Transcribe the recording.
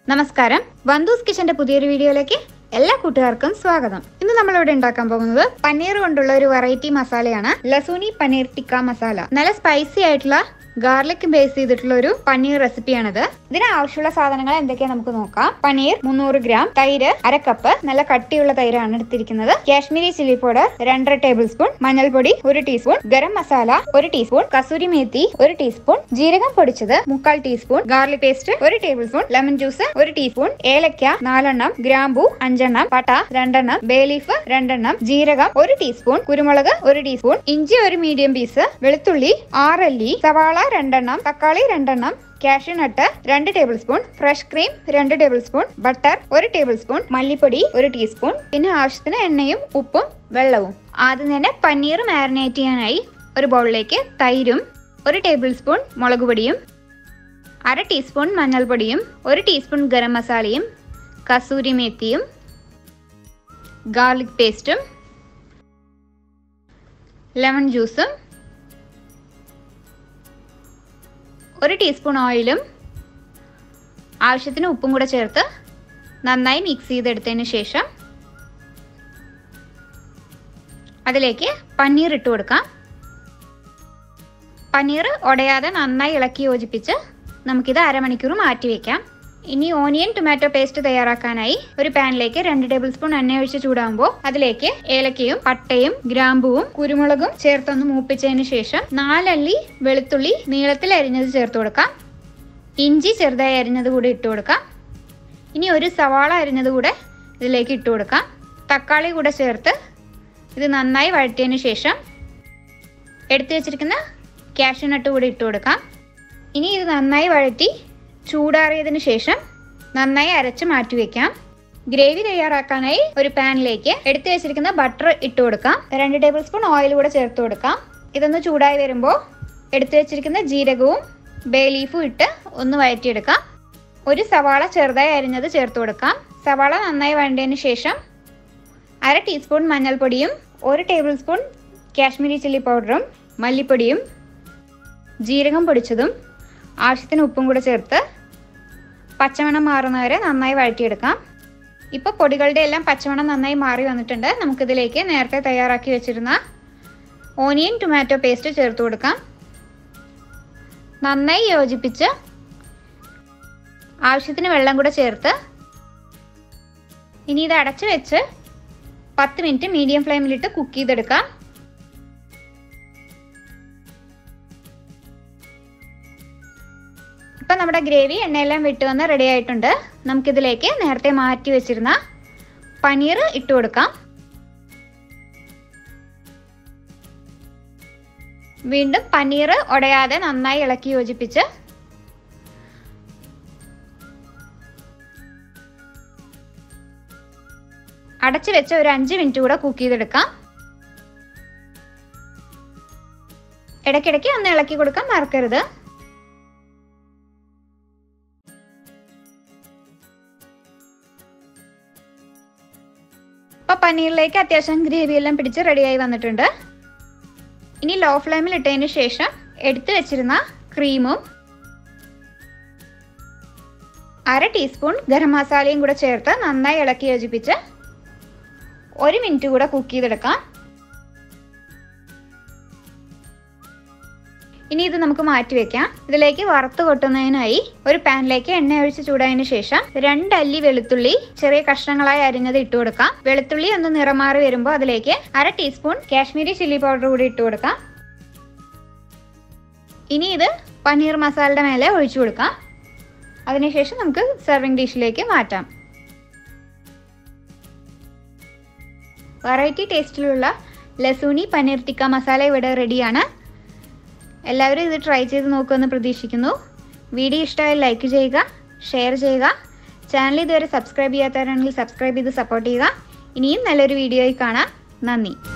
നമസ്കാരം ബന്ധൂസ് കിച്ചന്റെ പുതിയൊരു വീഡിയോയിലേക്ക് എല്ലാ കൂട്ടുകാർക്കും സ്വാഗതം ഇന്ന് നമ്മളിവിടെ ഉണ്ടാക്കാൻ പോകുന്നത് പനീർ കൊണ്ടുള്ള ഒരു വെറൈറ്റി മസാലയാണ് ലസൂനി പനീർ ടിക്ക മസാല നല്ല സ്പൈസി ആയിട്ടുള്ള ഗാർലിക് ബേസ് ചെയ്തിട്ടുള്ള ഒരു പനീർ റെസിപ്പിയാണിത് ഇതിന് ആവശ്യമുള്ള സാധനങ്ങൾ എന്തൊക്കെയാ നമുക്ക് നോക്കാം പനീർ മുന്നൂറ് ഗ്രാം തൈര് അര കപ്പ് നല്ല കട്ടിയുള്ള തൈരാണ് എടുത്തിരിക്കുന്നത് കാശ്മീരി ചില്ലി പൗഡർ രണ്ടര ടേബിൾ സ്പൂൺ മഞ്ഞൾപ്പൊടി ഒരു ടീസ്പൂൺ ഗരം മസാല ഒരു ടീസ്പൂൺ കസൂരി മേത്തി ഒരു ടീസ്പൂൺ ജീരകം പൊടിച്ചത് മുക്കാൽ ടീസ്പൂൺ ഗാർലിക് പേസ്റ്റ് ഒരു ടേബിൾ സ്പൂൺ ലെമൺ ജ്യൂസ് ഒരു ടീസ്പൂൺ ഏലക്ക നാലെണ്ണം ഗ്രാമ്പു അഞ്ചെണ്ണം പട്ട രണ്ടെണ്ണം ബേ ലീഫ് രണ്ടെണ്ണം ജീരകം ഒരു ടീസ്പൂൺ കുരുമുളക് ഒരു ടീസ്പൂൺ ഇഞ്ചി ഒരു മീഡിയം പീസ് വെളുത്തുള്ളി ആറല്ലി സവാള രണ്ടെണ്ണം തക്കാളി രണ്ടെണ്ണം കാഷ്യൂ നട്ട് രണ്ട് ടേബിൾ സ്പൂൺ ഫ്രഷ് ക്രീം രണ്ട് ടേബിൾ സ്പൂൺ ബട്ടർ ഒരു ടേബിൾ സ്പൂൺ മല്ലിപ്പൊടി ഒരു ടീസ്പൂൺ പിന്നെ ആവശ്യത്തിന് എണ്ണയും ഉപ്പും വെള്ളവും ആദ്യം തന്നെ പനീർ മാരിനേറ്റ് ചെയ്യാനായി ഒരു ബൗളിലേക്ക് തൈരും ഒരു ടേബിൾ സ്പൂൺ മുളക് പൊടിയും അര ടീസ്പൂൺ മഞ്ഞൾപ്പൊടിയും ഒരു ടീസ്പൂൺ ഗരം മസാലയും കസൂരി മേത്തിയും ഗാർലിക് പേസ്റ്റും ലെമൺ ജ്യൂസും ഒരു ടീസ്പൂൺ ഓയിലും ആവശ്യത്തിന് ഉപ്പും കൂടെ ചേർത്ത് നന്നായി മിക്സ് ചെയ്തെടുത്തതിന് ശേഷം അതിലേക്ക് പനീർ ഇട്ട് കൊടുക്കാം പനീർ ഉടയാതെ നന്നായി ഇളക്കി യോജിപ്പിച്ച് നമുക്കിത് അരമണിക്കൂർ മാറ്റി വെക്കാം ഇനി ഓനിയൻ ടൊമാറ്റോ പേസ്റ്റ് തയ്യാറാക്കാനായി ഒരു പാനിലേക്ക് രണ്ട് ടേബിൾ സ്പൂൺ എണ്ണ ഒഴിച്ച് ചൂടാകുമ്പോൾ അതിലേക്ക് ഏലക്കയും പട്ടയും ഗ്രാമ്പുവും കുരുമുളകും ചേർത്തൊന്ന് മൂപ്പിച്ചതിന് ശേഷം നാലല്ലി വെളുത്തുള്ളി നീളത്തിൽ അരിഞ്ഞത് ചേർത്ത് കൊടുക്കാം ഇഞ്ചി ചെറുതായി അരിഞ്ഞത് കൂടി ഇട്ട് കൊടുക്കാം ഇനി ഒരു സവാള അരിഞ്ഞത് കൂടെ ഇതിലേക്ക് ഇട്ട് കൊടുക്കാം തക്കാളി കൂടെ ചേർത്ത് ഇത് നന്നായി വഴറ്റിയതിന് ശേഷം എടുത്തു വെച്ചിരിക്കുന്ന കാഷ്യൂ നട്ട് കൂടി ഇട്ട് കൊടുക്കാം ഇനി ഇത് നന്നായി വഴറ്റി ചൂടാറിയതിന് ശേഷം നന്നായി അരച്ച് മാറ്റി വെക്കാം ഗ്രേവി തയ്യാറാക്കാനായി ഒരു പാനിലേക്ക് എടുത്തു വെച്ചിരിക്കുന്ന ബട്ടർ ഇട്ട് കൊടുക്കാം രണ്ട് ടേബിൾ സ്പൂൺ ഓയിൽ കൂടെ ചേർത്ത് കൊടുക്കാം ഇതൊന്ന് ചൂടായി വരുമ്പോൾ എടുത്തു വെച്ചിരിക്കുന്ന ജീരകവും ബേ ലീഫും ഇട്ട് ഒന്ന് വഴറ്റിയെടുക്കാം ഒരു സവാള ചെറുതായി അരിഞ്ഞത് ചേർത്ത് കൊടുക്കാം സവാള നന്നായി വഴണ്ടതിന് ശേഷം അര ടീസ്പൂൺ മഞ്ഞൾപ്പൊടിയും ഒരു ടേബിൾ സ്പൂൺ കാശ്മീരി ചില്ലി പൗഡറും മല്ലിപ്പൊടിയും ജീരകം പൊടിച്ചതും ആവശ്യത്തിന് ഉപ്പും കൂടെ ചേർത്ത് പച്ചമണം മാറുന്നവരെ നന്നായി വഴറ്റിയെടുക്കാം ഇപ്പോൾ പൊടികളുടെ എല്ലാം പച്ചമണം നന്നായി മാറി വന്നിട്ടുണ്ട് നമുക്കിതിലേക്ക് നേരത്തെ തയ്യാറാക്കി വെച്ചിരുന്ന ഓനിയൻ ടൊമാറ്റോ പേസ്റ്റ് ചേർത്ത് കൊടുക്കാം നന്നായി യോജിപ്പിച്ച് ആവശ്യത്തിന് വെള്ളം കൂടെ ചേർത്ത് ഇനി ഇത് അടച്ചു വെച്ച് പത്ത് മിനിറ്റ് മീഡിയം ഫ്ലെയിമിലിട്ട് കുക്ക് ചെയ്തെടുക്കാം ഇപ്പം നമ്മുടെ ഗ്രേവി എണ്ണയെല്ലാം വിട്ട് വന്ന് റെഡി ആയിട്ടുണ്ട് നമുക്കിതിലേക്ക് നേരത്തെ മാറ്റി വെച്ചിരുന്ന പനീർ ഇട്ട് കൊടുക്കാം വീണ്ടും പനീർ ഉടയാതെ നന്നായി ഇളക്കി യോജിപ്പിച്ച് അടച്ചു വെച്ച് ഒരു അഞ്ച് മിനിറ്റ് കൂടെ കുക്ക് ചെയ്തെടുക്കാം ഇടയ്ക്കിടയ്ക്ക് ഒന്ന് ഇളക്കി കൊടുക്കാൻ മറക്കരുത് ഇപ്പൊ പനീറിലേക്ക് അത്യാവശ്യം ഗ്രേവി എല്ലാം പിടിച്ച് റെഡിയായി വന്നിട്ടുണ്ട് ഇനി ലോ ഫ്ലെയിമിൽ ഇട്ടതിന് ശേഷം എടുത്തു വെച്ചിരുന്ന ക്രീമും അര ടീസ്പൂൺ ഗരം മസാലയും കൂടെ ചേർത്ത് നന്നായി ഇളക്കി യോജിപ്പിച്ച് ഒരു മിനിറ്റ് കൂടെ കുക്ക് ചെയ്തെടുക്കാം ഇനി ഇത് നമുക്ക് മാറ്റി വെക്കാം ഇതിലേക്ക് വറുത്ത് കൊട്ടുന്നതിനായി ഒരു പാനിലേക്ക് എണ്ണ ഒഴിച്ച് ചൂടായതിനു ശേഷം രണ്ട് അല്ലി വെളുത്തുള്ളി ചെറിയ കഷ്ണങ്ങളായി അരിഞ്ഞത് ഇട്ട് കൊടുക്കാം വെളുത്തുള്ളി ഒന്ന് നിറമാറി വരുമ്പോൾ അതിലേക്ക് അര ടീസ്പൂൺ കാശ്മീരി ചില്ലി പൗഡർ കൂടി ഇട്ട് കൊടുക്കാം ഇനി ഇത് പനീർ മസാലയുടെ മേലെ ഒഴിച്ചു കൊടുക്കാം അതിനുശേഷം നമുക്ക് സെർവിങ് ഡിഷിലേക്ക് മാറ്റാം വെറൈറ്റി ടേസ്റ്റിലുള്ള ലസൂനി പനീർ ടിക്ക മസാല ഇവിടെ റെഡിയാണ് എല്ലാവരും ഇത് ട്രൈ ചെയ്ത് നോക്കുമെന്ന് പ്രതീക്ഷിക്കുന്നു വീഡിയോ ഇഷ്ടമായി ലൈക്ക് ചെയ്യുക ഷെയർ ചെയ്യുക ചാനൽ ഇതുവരെ സബ്സ്ക്രൈബ് ചെയ്യാത്തവരാണെങ്കിൽ സബ്സ്ക്രൈബ് ചെയ്ത് സപ്പോർട്ട് ചെയ്യുക ഇനിയും നല്ലൊരു വീഡിയോയിൽ കാണാം നന്ദി